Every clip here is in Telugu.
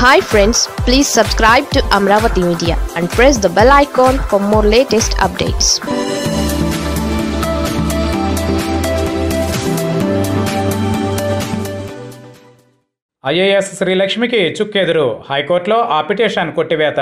hi friends please subscribe to Amaravati media and press the bell icon for more latest updates IAS శ్రీలక్ష్మికి చుక్కెదురు హైకోర్టులో ఆ పిటిషన్ కొట్టివేత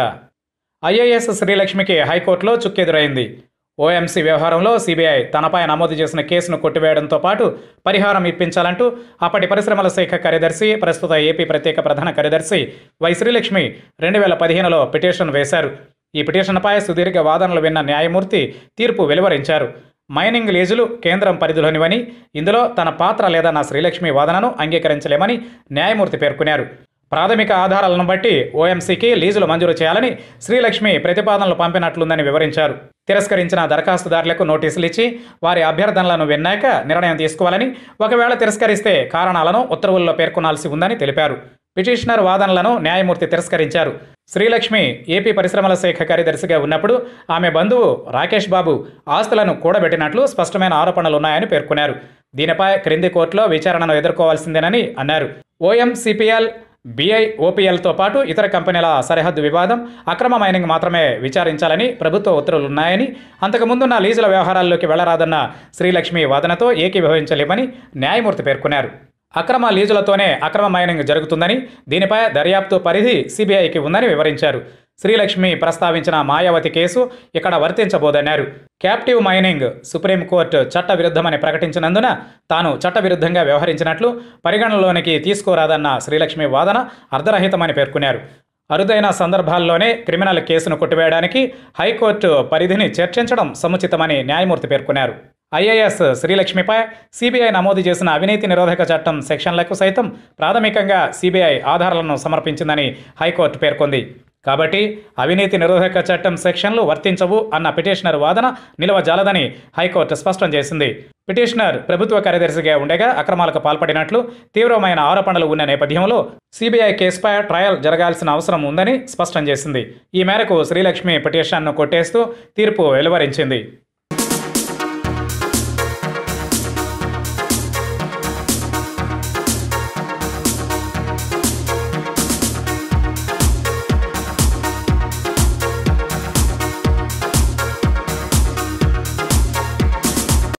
ఐఏఎస్ శ్రీలక్ష్మికి హైకోర్టులో చుక్కెదురైంది ఓఎంసీ వ్యవహారంలో సిబిఐ తనపై నమోదు చేసిన కేసును కొట్టివేయడంతో పాటు పరిహారం ఇప్పించాలంటూ అప్పటి పరిశ్రమల శాఖ కార్యదర్శి ప్రస్తుత ఏపీ ప్రత్యేక ప్రధాన కార్యదర్శి వై శ్రీలక్ష్మి రెండు వేల పదిహేనులో పిటిషన్ వేశారు ఈ పిటిషన్పై సుదీర్ఘ వాదనలు విన్న న్యాయమూర్తి తీర్పు వెలువరించారు మైనింగ్ లీజులు కేంద్రం పరిధిలోనివని ఇందులో తన పాత్ర లేదన్న శ్రీలక్ష్మి వాదనను అంగీకరించలేమని న్యాయమూర్తి పేర్కొన్నారు ప్రాథమిక ఆధారాలను బట్టి ఓఎంసీకి లీజులు మంజూరు చేయాలని శ్రీలక్ష్మి ప్రతిపాదనలు పంపినట్లుందని వివరించారు తిరస్కరించిన దరఖాస్తుదారులకు నోటీసులు ఇచ్చి వారి అభ్యర్థనలను విన్నాక నిర్ణయం తీసుకోవాలని ఒకవేళ తిరస్కరిస్తే కారణాలను ఉత్తర్వుల్లో పేర్కొనాల్సి ఉందని తెలిపారు పిటిషనర్ వాదనలను న్యాయమూర్తి తిరస్కరించారు శ్రీలక్ష్మి ఏపీ పరిశ్రమల శాఖ కార్యదర్శిగా ఉన్నప్పుడు ఆమె బంధువు రాకేష్ బాబు ఆస్తులను కూడబెట్టినట్లు స్పష్టమైన ఆరోపణలున్నాయని పేర్కొన్నారు దీనిపై క్రింది కోర్టులో విచారణను ఎదుర్కోవాల్సిందేనని అన్నారు ఓఎంసిపిఎల్ బిఐ ఓపీఎల్తో పాటు ఇతర కంపెనీల సరిహద్దు వివాదం అక్రమ మైనింగ్ మాత్రమే విచారించాలని ప్రభుత్వ ఉత్తర్వులున్నాయని అంతకుముందున్న లీజుల వ్యవహారాల్లోకి వెళ్లరాదన్న శ్రీలక్ష్మి వాదనతో ఏకీభవించలేమని న్యాయమూర్తి పేర్కొన్నారు అక్రమ లీజులతోనే అక్రమ మైనింగ్ జరుగుతుందని దీనిపై దర్యాప్తు పరిధి సిబిఐకి ఉందని వివరించారు శ్రీలక్ష్మి ప్రస్తావించిన మాయావతి కేసు ఇక్కడ వర్తించబోదన్నారు క్యాప్టివ్ మైనింగ్ సుప్రీంకోర్టు చట్టవిరుద్ధమని ప్రకటించినందున తాను చట్టవిరుద్ధంగా వ్యవహరించినట్లు పరిగణనలోనికి తీసుకోరాదన్న శ్రీలక్ష్మి వాదన అర్ధరహితమని పేర్కొన్నారు అరుదైన సందర్భాల్లోనే క్రిమినల్ కేసును కొట్టివేయడానికి హైకోర్టు పరిధిని చర్చించడం సముచితమని న్యాయమూర్తి పేర్కొన్నారు ఐఏఎస్ శ్రీలక్ష్మిపై సిబిఐ నమోదు చేసిన అవినీతి నిరోధక చట్టం సెక్షన్లకు సైతం ప్రాథమికంగా సిబిఐ ఆధారాలను సమర్పించిందని హైకోర్టు పేర్కొంది కాబట్టి అవినీతి నిరోధక చట్టం సెక్షన్లు వర్తించవు అన్న పిటిషనర్ వాదన నిలవజాలదని హైకోర్టు స్పష్టం చేసింది పిటిషనర్ ప్రభుత్వ కార్యదర్శిగా ఉండగా అక్రమాలకు పాల్పడినట్లు తీవ్రమైన ఆరోపణలు ఉన్న నేపథ్యంలో సిబిఐ కేసుపై ట్రయల్ జరగాల్సిన అవసరం ఉందని స్పష్టం చేసింది ఈ మేరకు శ్రీలక్ష్మి పిటిషన్ను కొట్టేస్తూ తీర్పు వెలువరించింది